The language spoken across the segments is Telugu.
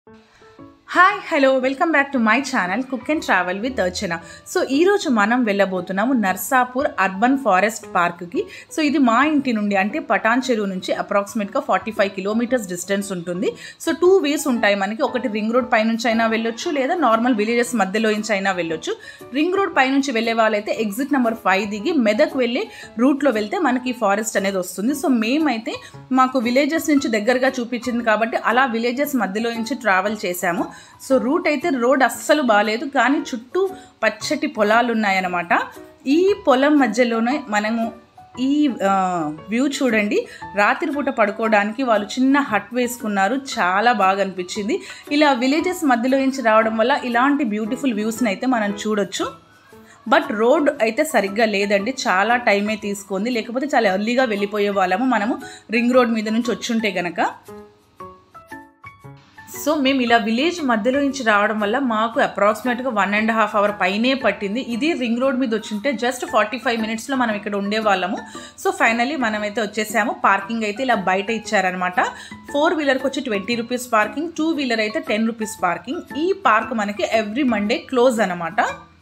hi hello welcome back to my channel cook and travel with Archana so ఈరోజు మనం వెళ్ళబోతున్నాము నర్సాపూర్ అర్బన్ ఫారెస్ట్ పార్క్కి సో ఇది మా ఇంటి నుండి అంటే పటాన్ చెరువు నుంచి అప్రాక్సిమేట్గా ఫార్టీ ఫైవ్ కిలోమీటర్స్ డిస్టెన్స్ ఉంటుంది సో టూ వేస్ ఉంటాయి మనకి ఒకటి రింగ్ రోడ్ పైనుంచి అయినా వెళ్ళొచ్చు లేదా నార్మల్ విలేజెస్ మధ్యలో నుంచి అయినా వెళ్ళొచ్చు రింగ్ రోడ్ పైనుంచి వెళ్ళే వాళ్ళైతే ఎగ్జిట్ నెంబర్ ఫైవ్ దిగి మెదక్ వెళ్ళే రూట్లో వెళ్తే మనకి ఫారెస్ట్ అనేది వస్తుంది సో మేమైతే మాకు విలేజెస్ నుంచి దగ్గరగా చూపించింది కాబట్టి అలా విలేజెస్ మధ్యలో నుంచి ట్రావెల్ చేశాము సో రూట్ అయితే రోడ్ అస్సలు బాగాలేదు కానీ చుట్టూ పచ్చటి పొలాలు ఉన్నాయన్నమాట ఈ పొలం మధ్యలోనే మనము ఈ వ్యూ చూడండి రాత్రిపూట పడుకోవడానికి వాళ్ళు చిన్న హట్ వేసుకున్నారు చాలా బాగా అనిపించింది ఇలా విలేజెస్ మధ్యలో నుంచి రావడం వల్ల ఇలాంటి బ్యూటిఫుల్ వ్యూస్ని అయితే మనం చూడొచ్చు బట్ రోడ్ అయితే సరిగ్గా లేదండి చాలా టైమే తీసుకుంది లేకపోతే చాలా ఎర్లీగా వెళ్ళిపోయే వాళ్ళము మనము రింగ్ రోడ్ మీద నుంచి వచ్చుంటే గనక సో మేము ఇలా విలేజ్ మధ్యలో నుంచి రావడం వల్ల మాకు అప్రాక్సిమేట్గా వన్ అండ్ హాఫ్ అవర్ పైనే పట్టింది ఇది రింగ్ రోడ్ మీద వచ్చింటే జస్ట్ ఫార్టీ ఫైవ్ మినిట్స్లో మనం ఇక్కడ ఉండేవాళ్ళము సో ఫైనలీ మనమైతే వచ్చేసాము పార్కింగ్ అయితే ఇలా బయట ఇచ్చారనమాట ఫోర్ వీలర్కి వచ్చి twenty rupees parking two wheeler అయితే టెన్ రూపీస్ పార్కింగ్ ఈ పార్క్ మనకి ఎవ్రీ మండే క్లోజ్ అనమాట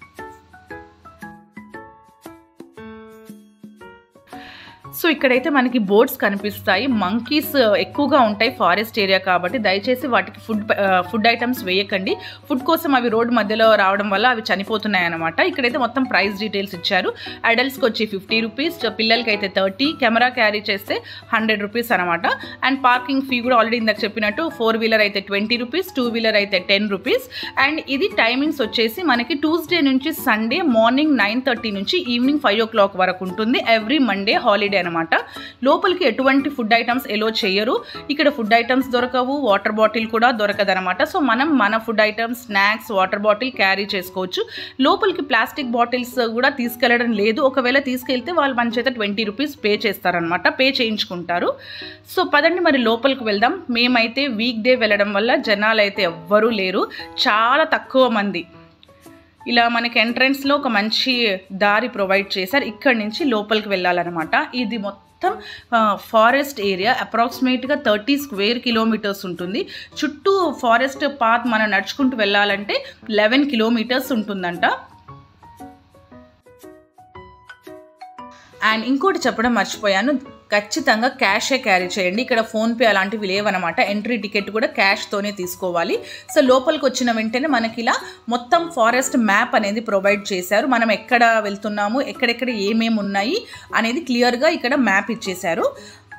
సో ఇక్కడైతే మనకి బోర్డ్స్ కనిపిస్తాయి మంకీస్ ఎక్కువగా ఉంటాయి ఫారెస్ట్ ఏరియా కాబట్టి దయచేసి వాటికి ఫుడ్ ఫుడ్ ఐటమ్స్ వేయకండి ఫుడ్ కోసం అవి రోడ్ మధ్యలో రావడం వల్ల అవి చనిపోతున్నాయి అనమాట ఇక్కడైతే మొత్తం ప్రైస్ డీటెయిల్స్ ఇచ్చారు అడల్ట్స్కి వచ్చి ఫిఫ్టీ రూపీస్ పిల్లలకి అయితే థర్టీ కెమెరా క్యారీ చేస్తే హండ్రెడ్ రూపీస్ అనమాట అండ్ పార్కింగ్ ఫీ కూడా ఆల్రెడీ ఇందాక చెప్పినట్టు ఫోర్ వీలర్ అయితే ట్వంటీ రూపీస్ టూ వీలర్ అయితే టెన్ రూపీస్ అండ్ ఇది టైమింగ్స్ వచ్చేసి మనకి ట్యూస్డే నుంచి సండే మార్నింగ్ నైన్ థర్టీ నుంచి ఈవినింగ్ ఫైవ్ ఓ క్లాక్ వరకు ఉంటుంది ఎవ్రీ మండే హాలిడే అనమాట లోపలికి ఎటువంటి ఫుడ్ ఐటమ్స్ ఎలో చేయరు ఇక్కడ ఫుడ్ ఐటమ్స్ దొరకవు వాటర్ బాటిల్ కూడా దొరకదనమాట సో మనం మన food items snacks water bottle carry చేసుకోవచ్చు లోపలికి ప్లాస్టిక్ బాటిల్స్ కూడా తీసుకెళ్లడం లేదు ఒకవేళ తీసుకెళ్తే వాళ్ళు మన చేత ట్వంటీ రూపీస్ పే చేస్తారనమాట పే చేయించుకుంటారు సో పదండి మరి లోపలికి వెళ్దాం మేమైతే వీక్ డే వెళ్ళడం వల్ల జనాలు అయితే ఎవ్వరూ లేరు చాలా తక్కువ మంది ఇలా మనకి ఎంట్రన్స్లో ఒక మంచి దారి ప్రొవైడ్ చేశారు ఇక్కడి నుంచి లోపలికి వెళ్ళాలన్నమాట ఇది మొత్తం ఫారెస్ట్ ఏరియా అప్రాక్సిమేట్గా థర్టీ స్క్వేర్ కిలోమీటర్స్ ఉంటుంది చుట్టూ ఫారెస్ట్ పాత్ మనం నడుచుకుంటూ వెళ్ళాలంటే లెవెన్ కిలోమీటర్స్ ఉంటుందంట అండ్ ఇంకోటి చెప్పడం మర్చిపోయాను ఖచ్చితంగా క్యాషే క్యారీ చేయండి ఇక్కడ ఫోన్పే అలాంటివి లేవన్నమాట ఎంట్రీ టికెట్ కూడా క్యాష్తోనే తీసుకోవాలి సో లోపలికి వచ్చిన వెంటనే మనకి ఇలా మొత్తం ఫారెస్ట్ మ్యాప్ అనేది ప్రొవైడ్ చేశారు మనం ఎక్కడ వెళ్తున్నాము ఎక్కడెక్కడ ఏమేమి ఉన్నాయి అనేది క్లియర్గా ఇక్కడ మ్యాప్ ఇచ్చేశారు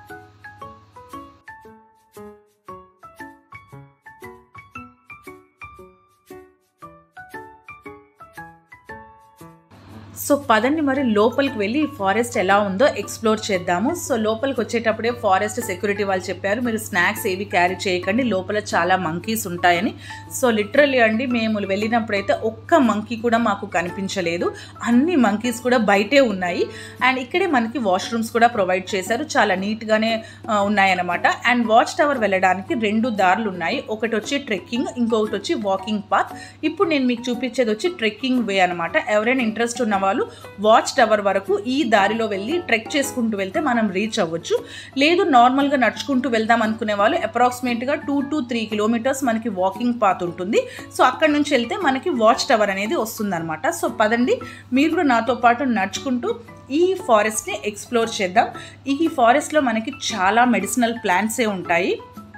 సో పదండి మరి లోపలికి వెళ్ళి ఫారెస్ట్ ఎలా ఉందో ఎక్స్ప్లోర్ చేద్దాము సో లోపలికి వచ్చేటప్పుడే ఫారెస్ట్ సెక్యూరిటీ వాళ్ళు చెప్పారు మీరు స్నాక్స్ ఏవి క్యారీ చేయకండి లోపల చాలా మంకీస్ ఉంటాయని సో లిటరల్లీ అండి మేము వెళ్ళినప్పుడైతే ఒక్క మంకీ కూడా మాకు కనిపించలేదు అన్ని మంకీస్ కూడా బయటే ఉన్నాయి అండ్ ఇక్కడే మనకి వాష్రూమ్స్ కూడా ప్రొవైడ్ చేశారు చాలా నీట్గానే ఉన్నాయన్నమాట అండ్ వాచ్ టవర్ వెళ్ళడానికి రెండు దారులు ఉన్నాయి ఒకటి వచ్చి ట్రెక్కింగ్ ఇంకొకటి వచ్చి వాకింగ్ పాత్ ఇప్పుడు నేను మీకు చూపించేది వచ్చి ట్రెక్కింగ్ వే అనమాట ఎవరైనా ఇంట్రెస్ట్ ఉన్న వాళ్ళు వాచ్ టవర్ వరకు ఈ దారిలో వెళ్ళి ట్రెక్ చేసుకుంటూ వెళ్తే మనం రీచ్ అవ్వచ్చు లేదు నార్మల్గా నడుచుకుంటూ వెళ్దాం అనుకునే వాళ్ళు అప్రాక్సిమేట్గా టూ టు త్రీ కిలోమీటర్స్ మనకి వాకింగ్ పాత్ ఉంటుంది సో అక్కడ నుంచి వెళ్తే మనకి వాచ్ టవర్ అనేది వస్తుందన్నమాట సో పదండి మీరు కూడా నాతో పాటు నడుచుకుంటూ ఈ ఫారెస్ట్ని ఎక్స్ప్లోర్ చేద్దాం ఈ ఫారెస్ట్లో మనకి చాలా మెడిసినల్ ప్లాంట్సే ఉంటాయి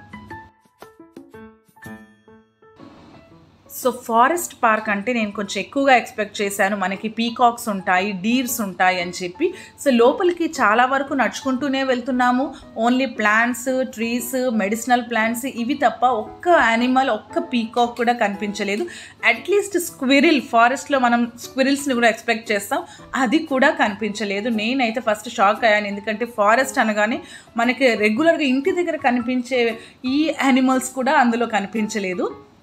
సో ఫారెస్ట్ పార్క్ అంటే నేను కొంచెం ఎక్కువగా ఎక్స్పెక్ట్ చేశాను మనకి పీకాక్స్ ఉంటాయి డీర్స్ ఉంటాయి అని చెప్పి సో లోపలికి చాలా వరకు నడుచుకుంటూనే వెళ్తున్నాము only plants trees medicinal plants ఇవి తప్ప ఒక్క యానిమల్ ఒక్క పీకాక్ కూడా కనిపించలేదు అట్లీస్ట్ స్క్విరిల్ ఫారెస్ట్లో మనం స్క్విరిల్స్ని కూడా ఎక్స్పెక్ట్ చేస్తాం అది కూడా కనిపించలేదు నేనైతే ఫస్ట్ షాక్ అయ్యాను ఎందుకంటే ఫారెస్ట్ అనగానే మనకి రెగ్యులర్గా ఇంటి దగ్గర కనిపించే ఈ యానిమల్స్ కూడా అందులో కనిపించలేదు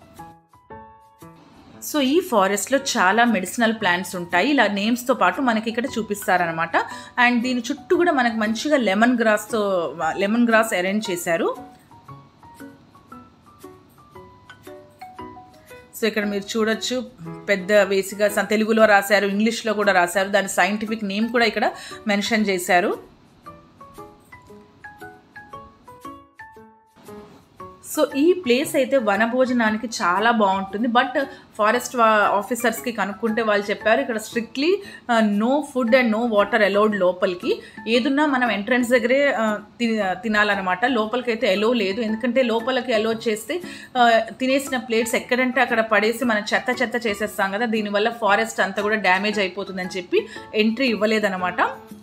సో ఈ ఫారెస్ట్లో చాలా మెడిసినల్ ప్లాంట్స్ ఉంటాయి ఇలా నేమ్స్తో పాటు మనకి ఇక్కడ చూపిస్తారనమాట అండ్ దీని చుట్టూ కూడా మనకు మంచిగా లెమన్ గ్రాస్తో లెమన్ గ్రాస్ అరేంజ్ చేశారు సో ఇక్కడ మీరు చూడొచ్చు పెద్ద బేసిక్గా తెలుగులో రాశారు ఇంగ్లీష్లో కూడా రాశారు దాని సైంటిఫిక్ నేమ్ కూడా ఇక్కడ మెన్షన్ చేశారు సో ఈ ప్లేస్ అయితే వనభోజనానికి చాలా బాగుంటుంది బట్ ఫారెస్ట్ ఆఫీసర్స్కి కనుక్కుంటే వాళ్ళు చెప్పారు ఇక్కడ strictly no food and no water allowed లోపలికి ఏదున్నా మనం ఎంట్రన్స్ దగ్గరే ఆ, తి- తినాలన్నమాట లోపలికి అయితే ఎలో లేదు ఎందుకంటే లోపలికి ఎలో చేస్తే ఆ, తినేసిన ప్లేట్స్ ఎక్కడంటే అక్కడ పడేసి మనం చెత్త చెత్త చేసేస్తాం కదా దీనివల్ల ఫారెస్ట్ అంతా కూడా డ్యామేజ్ అయిపోతుందని చెప్పి ఎంట్రీ ఇవ్వలేదన్నమాట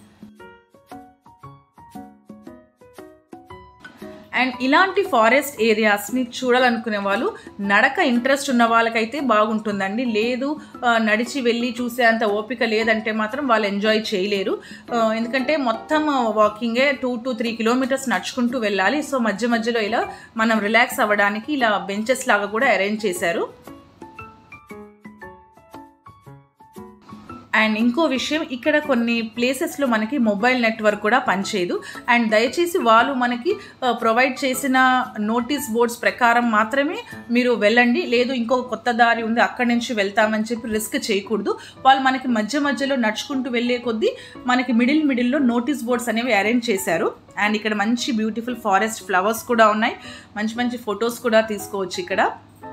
అండ్ ఇలాంటి ఫారెస్ట్ ఏరియాస్ని చూడాలనుకునే వాళ్ళు నడక ఇంట్రెస్ట్ ఉన్న వాళ్ళకైతే బాగుంటుందండి లేదు ఆ, నడిచి వెళ్ళి చూసే అంత ఓపిక లేదంటే మాత్రం వాళ్ళు ఎంజాయ్ చేయలేరు ఆ, ఎందుకంటే మొత్తం వాకింగే టూ టు త్రీ కిలోమీటర్స్ నడుచుకుంటూ వెళ్ళాలి సో మధ్య మధ్యలో ఇలా మనం రిలాక్స్ అవ్వడానికి ఇలా బెంచెస్ లాగా కూడా అరేంజ్ చేశారు అండ్ ఇంకో విషయం ఇక్కడ కొన్ని ప్లేసెస్లో మనకి మొబైల్ నెట్వర్క్ కూడా పనిచేయదు అండ్ దయచేసి వాళ్ళు మనకి ప్రొవైడ్ చేసిన నోటీస్ బోర్డ్స్ ప్రకారం మాత్రమే మీరు వెళ్ళండి లేదు ఇంకో కొత్త దారి ఉంది అక్కడి నుంచి వెళ్తామని చెప్పి రిస్క్ చేయకూడదు వాళ్ళు మనకి మధ్య మధ్యలో నడుచుకుంటూ వెళ్ళే కొద్దీ మనకి మిడిల్ మిడిల్లో నోటీస్ బోర్డ్స్ అనేవి అరేంజ్ చేశారు అండ్ ఇక్కడ మంచి బ్యూటిఫుల్ ఫారెస్ట్ ఫ్లవర్స్ కూడా ఉన్నాయి మంచి మంచి ఫొటోస్ కూడా తీసుకోవచ్చు ఇక్కడ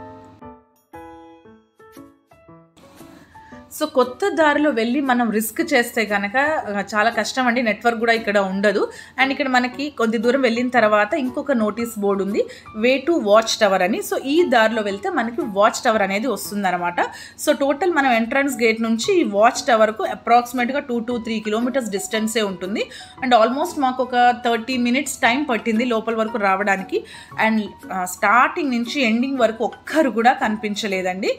సో కొత్త దారిలో వెళ్ళి మనం రిస్క్ చేస్తే కనుక ఆ, చాలా కష్టం అండి నెట్వర్క్ కూడా ఇక్కడ ఉండదు అండ్ ఇక్కడ మనకి కొద్ది దూరం వెళ్ళిన తర్వాత ఇంకొక నోటీస్ బోర్డు ఉంది వే టు వాచ్ టవర్ అని సో ఈ దారిలో వెళ్తే మనకి వాచ్ టవర్ అనేది వస్తుందన్నమాట సో టోటల్ మనం ఎంట్రన్స్ గేట్ నుంచి ఈ వాచ్ టవర్కు అప్రాక్సిమేట్గా టూ టు త్రీ కిలోమీటర్స్ డిస్టెన్సే ఉంటుంది అండ్ ఆల్మోస్ట్ మాకు ఒక థర్టీ మినిట్స్ టైం పట్టింది లోపల వరకు రావడానికి అండ్ స్టార్టింగ్ నుంచి ఎండింగ్ వరకు ఒక్కరు కూడా కనిపించలేదండి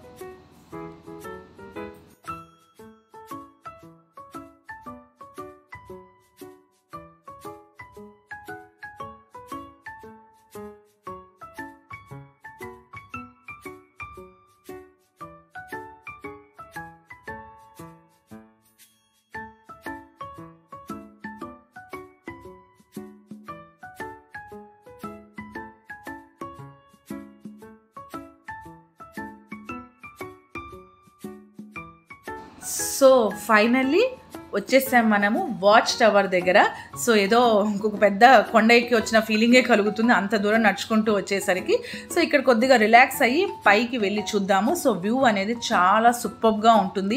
సో ఫైనల్లీ వచ్చేసాం మనము వాచ్ టవర్ దగ్గర సో ఏదో ఇంకొక పెద్ద కొండ ఎక్కి వచ్చిన ఫీలింగే కలుగుతుంది అంత దూరం నడుచుకుంటూ వచ్చేసరికి సో ఇక్కడ కొద్దిగా రిలాక్స్ అయ్యి పైకి వెళ్ళి చూద్దాము సో వ్యూ అనేది చాలా సూపర్గా ఉంటుంది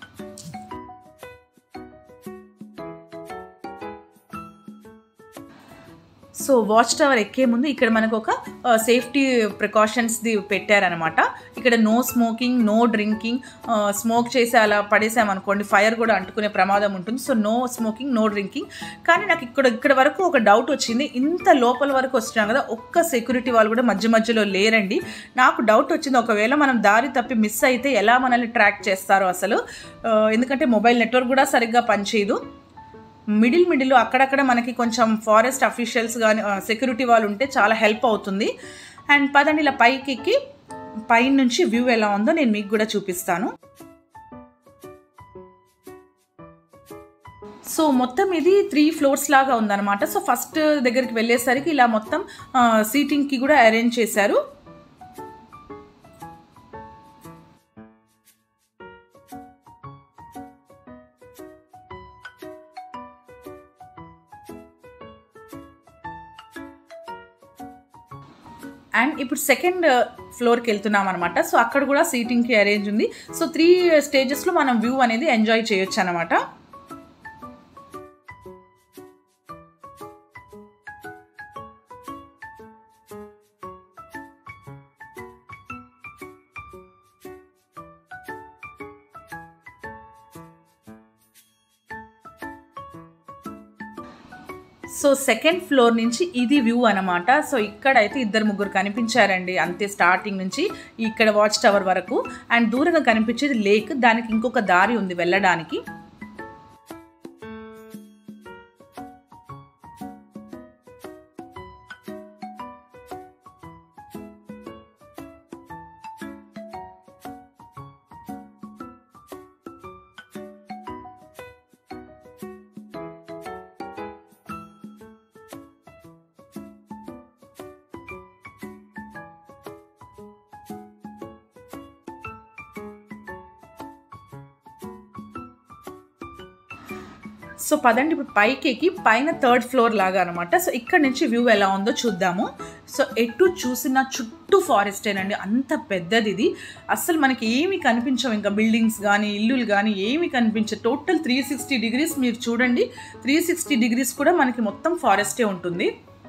సో వాచ్ టవర్ ఎక్కే ముందు ఇక్కడ మనకు ఒక సేఫ్టీ ప్రికాషన్స్ది పెట్టారనమాట ఇక్కడ no smoking no drinking smoke చేసి అలా పడేసామనుకోండి ఫైర్ కూడా అంటుకునే ప్రమాదం ఉంటుంది so no smoking no drinking కానీ నాకు ఇక్కడ ఇక్కడ వరకు ఒక డౌట్ వచ్చింది ఇంత లోపల వరకు వచ్చినాం కదా ఒక్క సెక్యూరిటీ వాళ్ళు కూడా మధ్య మధ్యలో లేరండి నాకు డౌట్ వచ్చింది ఒకవేళ మనం దారి తప్పి మిస్ అయితే ఎలా మనల్ని ట్రాక్ చేస్తారో అసలు ఆ, ఎందుకంటే మొబైల్ నెట్వర్క్ కూడా సరిగ్గా పనిచేయదు మిడిల్ మిడిల్ అక్కడక్కడ మనకి కొంచెం ఫారెస్ట్ అఫీషియల్స్ కానీ సెక్యూరిటీ వాళ్ళు ఉంటే చాలా హెల్ప్ అవుతుంది అండ్ పదండి ఇలా పైకి ఎక్కి పైన నుంచి వ్యూ ఎలా ఉందో నేను మీకు కూడా చూపిస్తాను సో మొత్తం ఇది త్రీ ఫ్లోర్స్ లాగా ఉందన్నమాట సో ఫస్ట్ దగ్గరికి వెళ్ళేసరికి ఇలా మొత్తం సీటింగ్కి కూడా అరేంజ్ చేశారు అండ్ ఇప్పుడు సెకండ్ ఫ్లోర్కి వెళ్తున్నాం అనమాట సో అక్కడ కూడా సీటింగ్కి అరేంజ్ ఉంది సో త్రీ స్టేజెస్లో మనం వ్యూ అనేది ఎంజాయ్ చేయొచ్చు అనమాట సో సెకండ్ ఫ్లోర్ నుంచి ఇది వ్యూ అనమాట సో ఇక్కడైతే ఇద్దరు ముగ్గురు కనిపించారండి అంతే స్టార్టింగ్ నుంచి ఇక్కడ వాచ్ టవర్ వరకు అండ్ దూరంగా కనిపించేది లేక్ దానికి ఇంకొక దారి ఉంది వెళ్ళడానికి సో పదండి ఇప్పుడు పైకి ఎక్కి పైన థర్డ్ ఫ్లోర్ లాగా అనమాట సో ఇక్కడ నుంచి వ్యూ ఎలా ఉందో చూద్దాము సో ఎటు చూసినా చుట్టూ ఫారెస్టేనండి అంత పెద్దది ఇది అస్సలు మనకి ఏమి కనిపించవు ఇంకా బిల్డింగ్స్ కానీ ఇల్లులు కానీ ఏమి కనిపించవు టోటల్ త్రీ సిక్స్టీ డిగ్రీస్ మీరు చూడండి త్రీ సిక్స్టీ డిగ్రీస్ కూడా మనకి మొత్తం ఫారెస్టే ఉంటుంది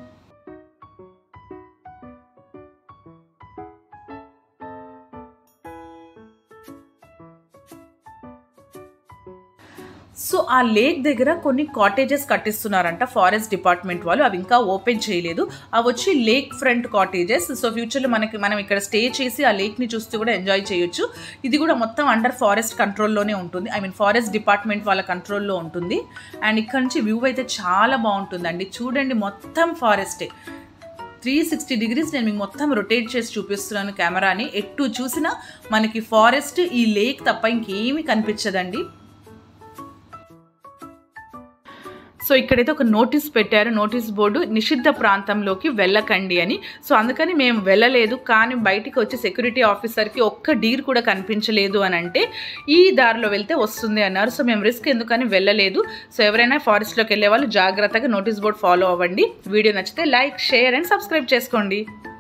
సో ఆ లేక్ దగ్గర కొన్ని కాటేజెస్ కట్టిస్తున్నారంట ఫారెస్ట్ డిపార్ట్మెంట్ వాళ్ళు అవి ఇంకా ఓపెన్ చేయలేదు అవి వచ్చి లేక్ ఫ్రంట్ కాటేజెస్ సో ఫ్యూచర్లో మనకి మనం ఇక్కడ స్టే చేసి ఆ లేక్ని చూస్తూ కూడా ఎంజాయ్ చేయొచ్చు ఇది కూడా మొత్తం అండర్ ఫారెస్ట్ కంట్రోల్లోనే ఉంటుంది ఐ మీన్ ఫారెస్ట్ డిపార్ట్మెంట్ వాళ్ళ కంట్రోల్లో ఉంటుంది అండ్ ఇక్కడ నుంచి వ్యూ అయితే చాలా బాగుంటుందండి చూడండి మొత్తం ఫారెస్టే త్రీ సిక్స్టీ డిగ్రీస్ నేను మీకు మొత్తం రొటేట్ చేసి చూపిస్తున్నాను కెమెరాని ఎటు చూసినా మనకి ఫారెస్ట్ ఈ లేక్ తప్ప ఇంకేమీ కనిపించదండి సో ఇక్కడైతే ఒక నోటీస్ పెట్టారు నోటీస్ బోర్డు నిషిద్ధ ప్రాంతంలోకి వెళ్ళకండి అని సో అందుకని మేము వెళ్ళలేదు కానీ బయటికి వచ్చి సెక్యూరిటీ ఆఫీసర్కి ఒక్క డీర్ కూడా కనిపించలేదు అని అంటే ఈ దారిలో వెళ్తే వస్తుంది అన్నారు సో మేము రిస్క్ ఎందుకని వెళ్ళలేదు సో ఎవరైనా ఫారెస్ట్లోకి వెళ్ళే వాళ్ళు జాగ్రత్తగా నోటీస్ బోర్డు ఫాలో అవ్వండి వీడియో నచ్చితే లైక్ షేర్ అండ్ సబ్స్క్రైబ్ చేసుకోండి